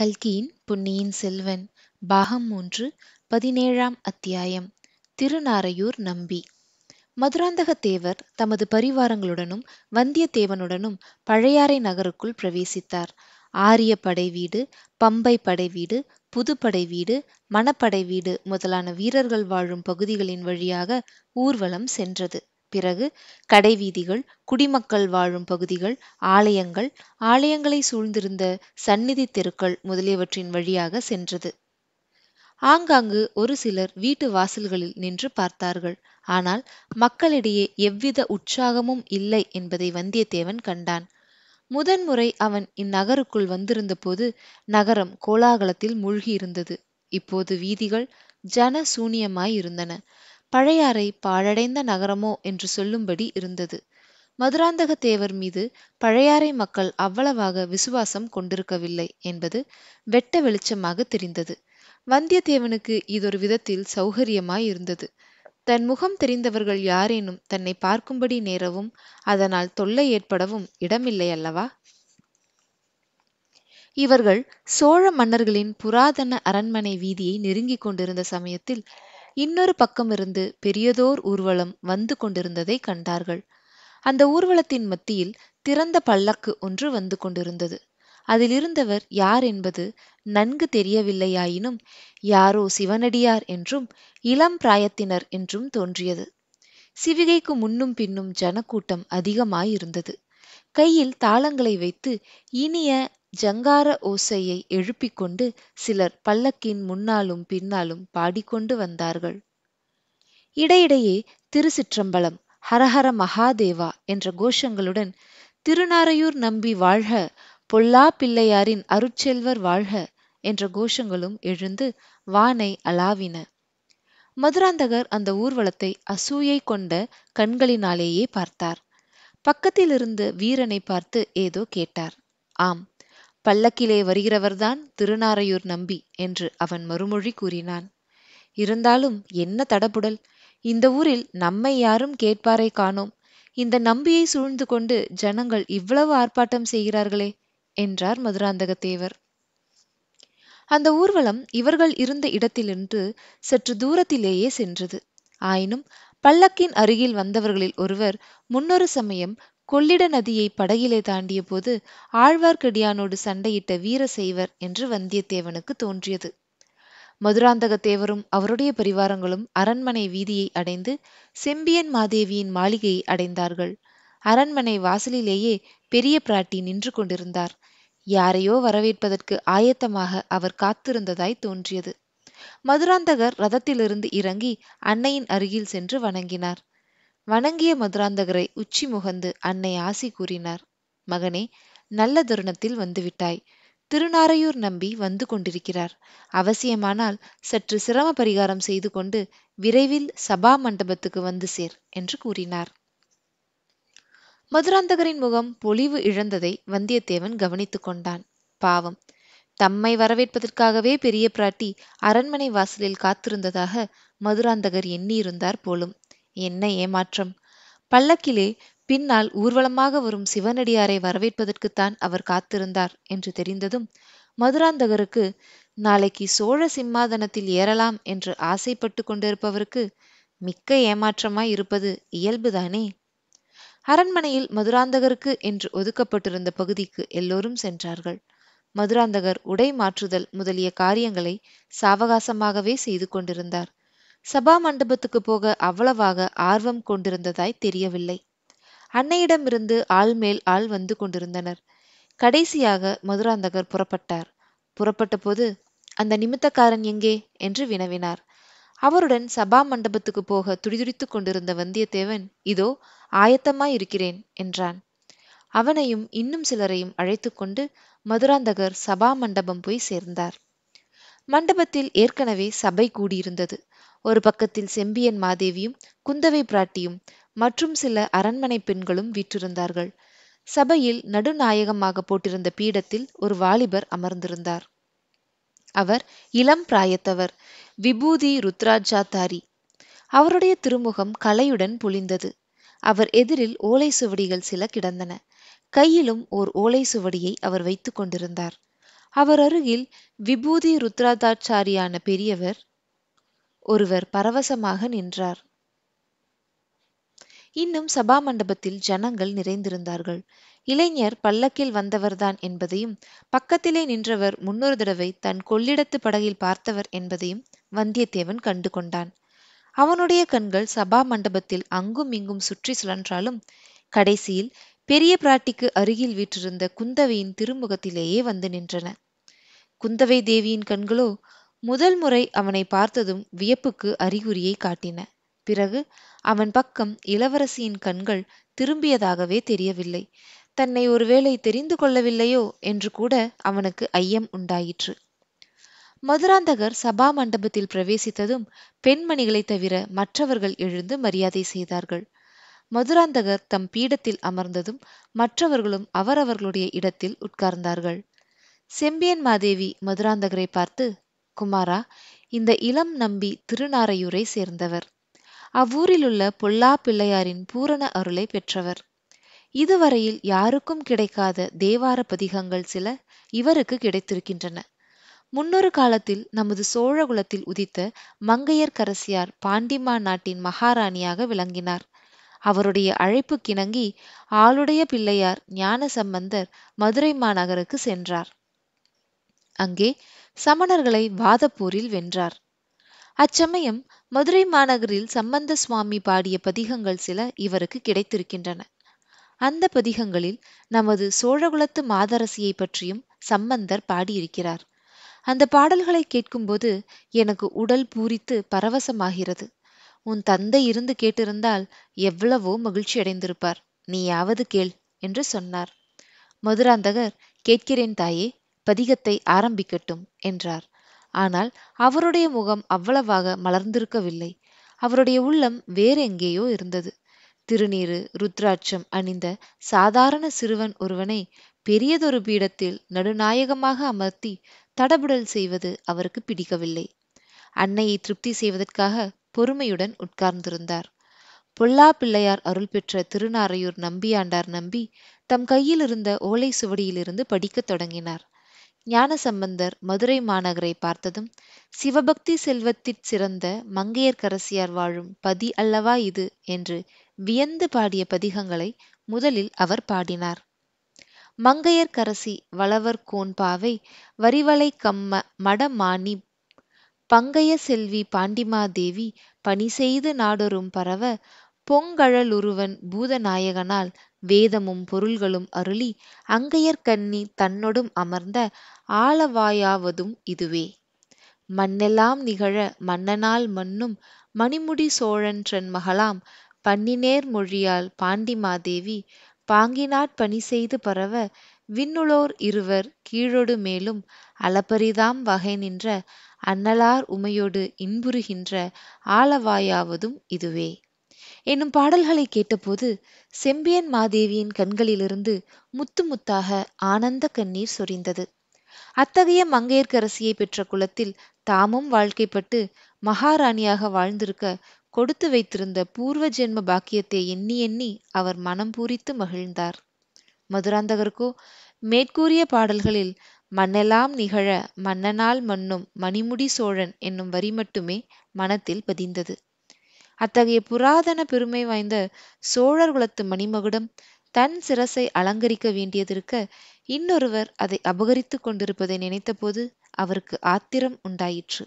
கல்கியின் பொன்னியின் செல்வன் பாகம் மூன்று பதினேழாம் அத்தியாயம் திருநாரையூர் நம்பி மதுராந்தகத்தேவர் தமது பரிவாரங்களுடனும் வந்தியத்தேவனுடனும் பழையாறை நகருக்குள் பிரவேசித்தார் ஆரிய படை வீடு பம்பை படை வீடு புதுப்படை வீடு மணப்படை வீடு முதலான வீரர்கள் வாழும் பகுதிகளின் வழியாக ஊர்வலம் சென்றது பிறகு கடைவீதிகள் குடிமக்கள் வாழும் பகுதிகள் ஆலயங்கள் ஆலயங்களை சூழ்ந்திருந்த சந்நிதி தெருக்கள் முதலியவற்றின் வழியாக சென்றது ஆங்காங்கு ஒரு சிலர் வீட்டு வாசல்களில் நின்று பார்த்தார்கள் ஆனால் மக்களிடையே எவ்வித உற்சாகமும் இல்லை என்பதை வந்தியத்தேவன் கண்டான் முதன்முறை அவன் இந்நகருக்குள் வந்திருந்தபோது நகரம் கோலாகலத்தில் மூழ்கியிருந்தது இப்போது வீதிகள் ஜன சூனியமாயிருந்தன பழையாறை பாழடைந்த நகரமோ என்று சொல்லும்படி இருந்தது மதுராந்தகத்தேவர் மீது பழையாறை மக்கள் அவ்வளவாக விசுவாசம் கொண்டிருக்கவில்லை என்பது வெட்ட வெளிச்சமாக தெரிந்தது வந்தியத்தேவனுக்கு இதொரு விதத்தில் சௌகரியமாயிருந்தது தன் முகம் தெரிந்தவர்கள் யாரேனும் தன்னை பார்க்கும்படி நேரவும் அதனால் தொல்லை ஏற்படவும் இடமில்லை அல்லவா இவர்கள் சோழ மன்னர்களின் புராதன அரண்மனை வீதியை நெருங்கிக் கொண்டிருந்த சமயத்தில் இன்னொரு பக்கமிருந்து பெரியதோர் ஊர்வலம் வந்து கொண்டிருந்ததை கண்டார்கள் அந்த ஊர்வலத்தின் மத்தியில் திறந்த பல்லக்கு ஒன்று வந்து கொண்டிருந்தது அதில் இருந்தவர் யார் என்பது நன்கு தெரியவில்லையாயினும் யாரோ சிவனடியார் என்றும் இளம் பிராயத்தினர் என்றும் தோன்றியது சிவிகைக்கு முன்னும் பின்னும் ஜனக்கூட்டம் அதிகமாயிருந்தது கையில் தாளங்களை வைத்து இனிய ஜங்கார ஓசையை எழுப்பிக் கொண்டு சிலர் பல்லக்கின் முன்னாலும் பின்னாலும் பாடிக்கொண்டு வந்தார்கள் இடையிடையே திருச்சிற்றம்பலம் ஹரஹர மகாதேவா என்ற கோஷங்களுடன் திருநாரையூர் நம்பி வாழ்க பொல்லா பிள்ளையாரின் அருட்செல்வர் வாழ்க என்ற கோஷங்களும் எழுந்து வானை அலாவின மதுராந்தகர் அந்த ஊர்வலத்தை அசூயை கொண்ட கண்களினாலேயே பார்த்தார் பக்கத்திலிருந்து வீரனை பார்த்து ஏதோ கேட்டார் ஆம் பல்லக்கிலே வருகிறவர்தான் திருநாரையூர் நம்பி என்று அவன் மறுமொழி கூறினான் இருந்தாலும் என்ன தடபுடல் இந்த ஊரில் நம்மை யாரும் கேட்பாரை காணோம் இந்த நம்பியை சூழ்ந்து கொண்டு ஜனங்கள் இவ்வளவு ஆர்ப்பாட்டம் செய்கிறார்களே என்றார் மதுராந்தகத்தேவர் அந்த ஊர்வலம் இவர்கள் இருந்த இடத்திலிருந்து சற்று தூரத்திலேயே சென்றது ஆயினும் பல்லக்கின் அருகில் வந்தவர்களில் ஒருவர் முன்னொரு சமயம் கொள்ளிட நதியை படகிலே தாண்டிய போது ஆழ்வார்க்கடியானோடு சண்டையிட்ட வீர செய்வர் என்று வந்தியத்தேவனுக்கு தோன்றியது மதுராந்தகத்தேவரும் அவருடைய பரிவாரங்களும் அரண்மனை வீதியை அடைந்து செம்பியன் மாதேவியின் மாளிகையை அடைந்தார்கள் அரண்மனை வாசலிலேயே பெரிய பிராட்டி நின்று கொண்டிருந்தார் யாரையோ வரவேற்பதற்கு ஆயத்தமாக அவர் காத்திருந்ததாய் தோன்றியது மதுராந்தகர் ரதத்திலிருந்து இறங்கி அன்னையின் அருகில் சென்று வணங்கினார் வணங்கிய மதுராந்தகரை உச்சி முகந்து அன்னை ஆசி கூறினார் மகனே நல்ல தருணத்தில் வந்துவிட்டாய் திருநாரையூர் நம்பி வந்து கொண்டிருக்கிறார் அவசியமானால் சற்று சிரம பரிகாரம் செய்து கொண்டு விரைவில் சபா மண்டபத்துக்கு வந்து சேர் என்று கூறினார் மதுராந்தகரின் முகம் பொலிவு இழந்ததை வந்தியத்தேவன் கவனித்துக் கொண்டான் பாவம் தம்மை வரவேற்பதற்காகவே பெரிய பிராட்டி அரண்மனை வாசலில் காத்திருந்ததாக மதுராந்தகர் எண்ணியிருந்தார் போலும் என்ன ஏமாற்றம் பல்லக்கிலே பின்னால் ஊர்வலமாக வரும் சிவனடியாரை வரவேற்பதற்குத்தான் அவர் காத்திருந்தார் என்று தெரிந்ததும் மதுராந்தகருக்கு நாளைக்கு சோழ சிம்மாதனத்தில் ஏறலாம் என்று ஆசைப்பட்டு கொண்டிருப்பவருக்கு மிக்க ஏமாற்றமாய் இருப்பது இயல்புதானே அரண்மனையில் மதுராந்தகருக்கு என்று ஒதுக்கப்பட்டிருந்த பகுதிக்கு எல்லோரும் சென்றார்கள் மதுராந்தகர் உடை மாற்றுதல் முதலிய காரியங்களை சாவகாசமாகவே செய்து கொண்டிருந்தார் சபா மண்டபத்துக்கு போக அவ்வளவாக ஆர்வம் கொண்டிருந்ததாய் தெரியவில்லை அன்னையிடமிருந்து ஆள் மேல் ஆள் வந்து கொண்டிருந்தனர் கடைசியாக மதுராந்தகர் புறப்பட்டார் புறப்பட்ட போது அந்த நிமித்தக்காரன் எங்கே என்று வினவினார் அவருடன் சபா மண்டபத்துக்கு போக துடிதுடித்துக் கொண்டிருந்த வந்தியத்தேவன் இதோ ஆயத்தமாய் இருக்கிறேன் என்றான் அவனையும் இன்னும் சிலரையும் அழைத்து கொண்டு மதுராந்தகர் சபா மண்டபம் போய் சேர்ந்தார் மண்டபத்தில் ஏற்கனவே சபை கூடியிருந்தது ஒரு பக்கத்தில் செம்பியன் மாதேவியும் குந்தவை பிராட்டியும் மற்றும் சில அரண்மனை பெண்களும் வீற்றிருந்தார்கள் சபையில் நடுநாயகமாக போட்டிருந்த பீடத்தில் ஒரு வாலிபர் அமர்ந்திருந்தார் அவர் இளம் பிராயத்தவர் விபூதி ருத்ராட்சாதாரி அவருடைய திருமுகம் கலையுடன் பொலிந்தது அவர் எதிரில் ஓலை சுவடிகள் சில கிடந்தன கையிலும் ஓர் ஓலை சுவடியை அவர் வைத்துக் கொண்டிருந்தார் அவர் அருகில் விபூதி ருத்ராதாச்சாரியான பெரியவர் ஒருவர் பரவசமாக நின்றார் இன்னும் சபா மண்டபத்தில் ஜனங்கள் நிறைந்திருந்தார்கள் இளைஞர் பல்லக்கில் வந்தவர்தான் என்பதையும் பக்கத்திலே நின்றவர் முன்னொரு தடவை தன் கொள்ளிடத்து படகில் பார்த்தவர் என்பதையும் வந்தியத்தேவன் கண்டு கொண்டான் அவனுடைய கண்கள் சபா மண்டபத்தில் அங்கும் இங்கும் சுற்றி சுழன்றாலும் கடைசியில் பெரிய பிராட்டிக்கு அருகில் வீற்றிருந்த குந்தவையின் திருமுகத்திலேயே வந்து நின்றன குந்தவை தேவியின் கண்களோ முதல் முறை அவனை பார்த்ததும் வியப்புக்கு அறிகுறியை காட்டின பிறகு அவன் பக்கம் இளவரசியின் கண்கள் திரும்பியதாகவே தெரியவில்லை தன்னை ஒருவேளை தெரிந்து கொள்ளவில்லையோ என்று கூட அவனுக்கு ஐயம் உண்டாயிற்று மதுராந்தகர் சபா மண்டபத்தில் பிரவேசித்ததும் பெண்மணிகளைத் தவிர மற்றவர்கள் எழுந்து மரியாதை செய்தார்கள் மதுராந்தகர் தம் பீடத்தில் அமர்ந்ததும் மற்றவர்களும் அவரவர்களுடைய இடத்தில் உட்கார்ந்தார்கள் செம்பியன் மாதேவி மதுராந்தகரை பார்த்து குமாரா இந்த இளம் நம்பி திருநாரையூரை சேர்ந்தவர் அவ்வூரிலுள்ள பொல்லா பிள்ளையாரின் பூரண அருளை பெற்றவர் இதுவரையில் யாருக்கும் கிடைக்காத தேவார பதிகங்கள் சில இவருக்கு கிடைத்திருக்கின்றன முன்னொரு காலத்தில் நமது சோழகுலத்தில் உதித்த மங்கையர்க்கரசியார் பாண்டிமா நாட்டின் மகாராணியாக விளங்கினார் அவருடைய அழைப்பு கிணங்கி ஆளுடைய பிள்ளையார் ஞான சம்பந்தர் மதுரை மாநகருக்கு சென்றார் அங்கே சமணர்களை வாதப்போரில் வென்றார் அச்சமயம் மதுரை மாநகரில் சம்பந்த சுவாமி பாடிய பதிகங்கள் சில இவருக்கு கிடைத்திருக்கின்றன அந்த பதிகங்களில் நமது சோழகுலத்து மாதரசியை பற்றியும் சம்பந்தர் பாடியிருக்கிறார் அந்த பாடல்களை கேட்கும்போது எனக்கு உடல் பூரித்து பரவசமாகிறது உன் தந்தை இருந்து கேட்டிருந்தால் எவ்வளவோ மகிழ்ச்சி அடைந்திருப்பார் நீயாவது கேள் என்று சொன்னார் மதுராந்தகர் கேட்கிறேன் தாயே பதிகத்தை ஆரம்பிக்கட்டும் என்றார் ஆனால் அவருடைய முகம் அவ்வளவாக மலர்ந்திருக்கவில்லை அவருடைய உள்ளம் வேறெங்கேயோ இருந்தது திருநீறு ருத்ராட்சம் அணிந்த சாதாரண சிறுவன் ஒருவனை பெரியதொரு பீடத்தில் நடுநாயகமாக அமர்த்தி தடபுடல் செய்வது அவருக்கு பிடிக்கவில்லை அன்னையை திருப்தி செய்வதற்காக பொறுமையுடன் உட்கார்ந்திருந்தார் பொல்லா பிள்ளையார் அருள் பெற்ற திருநாரையூர் நம்பியாண்டார் நம்பி தம் கையில் இருந்த ஓலை சுவடியிலிருந்து படிக்கத் தொடங்கினார் ஞானசம்பந்தர் மதுரை மாநகரை பார்த்ததும் சிவபக்தி செல்வத்திற் சிறந்த மங்கையர்க்கரசியார் வாழும் பதி அல்லவா இது என்று வியந்து பாடிய பதிகங்களை முதலில் அவர் பாடினார் மங்கையர்க்கரசி வளவர் கோன்பாவை வரிவளை கம்ம மடமானி பங்கைய செல்வி பாண்டிமாதேவி பணி செய்து நாடொரும் பரவ பொங்கழலுருவன் பூதநாயகனால் வேதமும் பொருள்களும் அருளி அங்கையர்கண்ணி தன்னொடும் அமர்ந்த ஆளவாயாவதும் இதுவே மண்ணெல்லாம் நிகழ மன்னனால் மன்னும் மணிமுடி சோழன்றன் மகளாம் பன்னினேர் மொழியால் பாண்டிமாதேவி பாங்கினாற் பணி செய்து பரவ விண்ணுளோர் இருவர் கீழொடு மேலும் அளப்பரிதாம் வகை நின்ற அன்னலார் உமையொடு இன்புறுகின்ற ஆளவாயாவதும் இதுவே என்னும் பாடல்களை கேட்டபோது செம்பியன் மாதேவியின் கண்களிலிருந்து முத்து முத்தாக ஆனந்த கண்ணீர் சொரிந்தது அத்தகைய மங்கையர்க்கரசியை பெற்ற குலத்தில் தாமும் வாழ்க்கைப்பட்டு மகாராணியாக வாழ்ந்திருக்க கொடுத்து வைத்திருந்த பூர்வ ஜென்ம பாக்கியத்தை எண்ணி எண்ணி அவர் மனம் பூரித்து மகிழ்ந்தார் மதுராந்தகருக்கோ மேற்கூறிய பாடல்களில் மண்ணெல்லாம் நிகழ மன்னனால் மன்னும் மணிமுடி சோழன் என்னும் வரி மட்டுமே மனத்தில் பதிந்தது அத்தகைய புராதன பெருமை வாய்ந்த சோழர் குலத்து மணிமகுடம் தன் சிரசை அலங்கரிக்க வேண்டியதிருக்க இன்னொருவர் அதை அபகரித்துக் கொண்டிருப்பதை நினைத்தபோது அவருக்கு ஆத்திரம் உண்டாயிற்று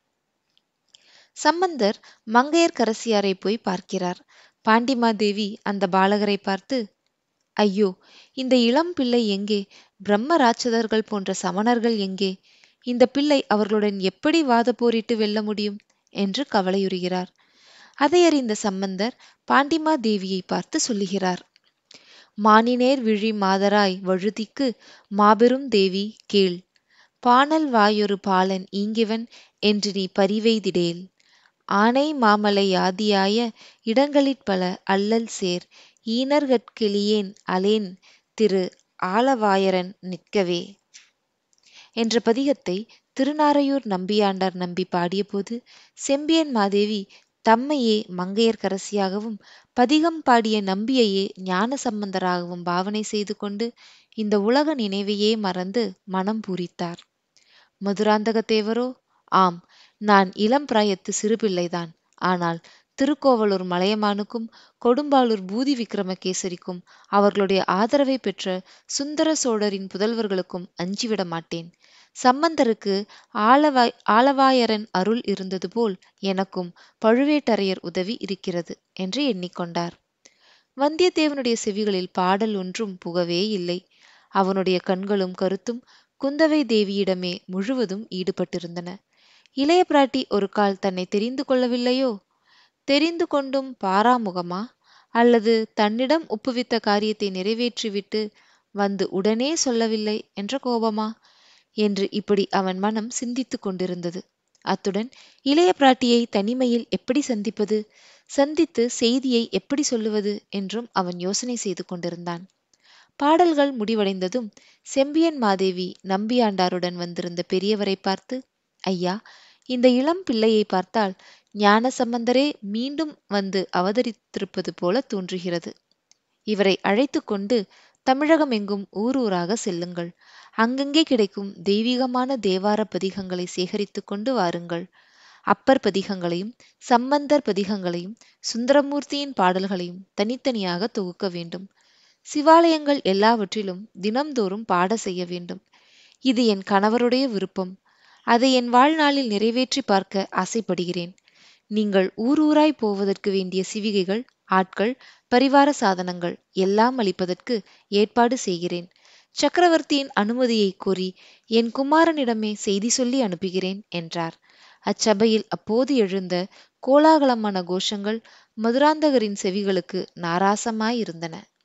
சம்பந்தர் மங்கையர்க்கரசியாரை போய் பார்க்கிறார் பாண்டிமாதேவி அந்த பாலகரை பார்த்து ஐயோ இந்த இளம் பிள்ளை எங்கே பிரம்ம ராட்சதர்கள் போன்ற சமணர்கள் எங்கே இந்த பிள்ளை அவர்களுடன் எப்படி வாத போரிட்டு வெல்ல முடியும் என்று கவலையுறுகிறார் அதை அறிந்த சம்பந்தர் பாண்டிமா தேவியை பார்த்து சொல்லுகிறார் மானினேர் விழி மாதராய் வழுதிக்கு மாபெரும் தேவி கேள் பானல் வாயொரு பாலன் ஈங்கிவன் என்று நீ பரிவெய்திடேல் ஆனை மாமலை ஆதியாய இடங்களிற் பல அல்லல் சேர் ஈனர்கட்கெளியேன் அலேன் திரு ஆலவாயரன் நிற்கவே என்ற பதிகத்தை திருநாரையூர் நம்பியாண்டார் நம்பி பாடியபோது செம்பியன் மாதேவி தம்மையே மங்கையர்க்கரசியாகவும் பதிகம் பாடிய நம்பியையே ஞான சம்பந்தராகவும் பாவனை செய்து கொண்டு இந்த உலக நினைவையே மறந்து மனம் பூரித்தார் மதுராந்தக தேவரோ ஆம் நான் இளம் பிராயத்து சிறுபிள்ளைதான் ஆனால் திருக்கோவலூர் மலையமானுக்கும் கொடும்பாளூர் பூதி விக்ரமகேசரிக்கும் அவர்களுடைய ஆதரவை பெற்ற சுந்தர சோழரின் புதல்வர்களுக்கும் அஞ்சிவிட மாட்டேன் சம்பந்தருக்கு ஆலவாய் ஆலவாயரன் அருள் இருந்தது போல் எனக்கும் பழுவேட்டரையர் உதவி இருக்கிறது என்று எண்ணிக்கொண்டார் வந்தியத்தேவனுடைய செவிகளில் பாடல் ஒன்றும் புகவே இல்லை அவனுடைய கண்களும் கருத்தும் குந்தவை தேவியிடமே முழுவதும் ஈடுபட்டிருந்தன இளைய பிராட்டி ஒரு கால் தன்னை தெரிந்து கொள்ளவில்லையோ தெரிந்து கொண்டும் பாராமுகமா அல்லது தன்னிடம் ஒப்புவித்த காரியத்தை நிறைவேற்றிவிட்டு வந்து உடனே சொல்லவில்லை என்ற கோபமா என்று இப்படி அவன் மனம் சிந்தித்துக் கொண்டிருந்தது அத்துடன் இளைய பிராட்டியை தனிமையில் எப்படி சந்திப்பது சந்தித்து செய்தியை எப்படி சொல்லுவது என்றும் அவன் யோசனை செய்து கொண்டிருந்தான் பாடல்கள் முடிவடைந்ததும் செம்பியன் மாதேவி நம்பியாண்டாருடன் வந்திருந்த பெரியவரை பார்த்து ஐயா இந்த இளம் பிள்ளையை பார்த்தால் ஞான சம்பந்தரே மீண்டும் வந்து அவதரித்திருப்பது போல தோன்றுகிறது இவரை அழைத்து கொண்டு தமிழகம் எங்கும் ஊர் ஊராக செல்லுங்கள் அங்கங்கே கிடைக்கும் தெய்வீகமான தேவார பதிகங்களை சேகரித்து கொண்டு வாருங்கள் அப்பர் பதிகங்களையும் சம்பந்தர் பதிகங்களையும் சுந்தரமூர்த்தியின் பாடல்களையும் தனித்தனியாக தொகுக்க வேண்டும் சிவாலயங்கள் எல்லாவற்றிலும் தினம்தோறும் பாட செய்ய வேண்டும் இது என் கணவருடைய விருப்பம் அதை என் வாழ்நாளில் நிறைவேற்றி பார்க்க ஆசைப்படுகிறேன் நீங்கள் ஊர் ஊராய் போவதற்கு வேண்டிய சிவிகைகள் ஆட்கள் பரிவார சாதனங்கள் எல்லாம் அளிப்பதற்கு ஏற்பாடு செய்கிறேன் சக்கரவர்த்தியின் அனுமதியை கோரி என் குமாரனிடமே செய்தி சொல்லி அனுப்புகிறேன் என்றார் அச்சபையில் அப்போது எழுந்த கோலாகலமான கோஷங்கள் மதுராந்தகரின் செவிகளுக்கு நாராசமாயிருந்தன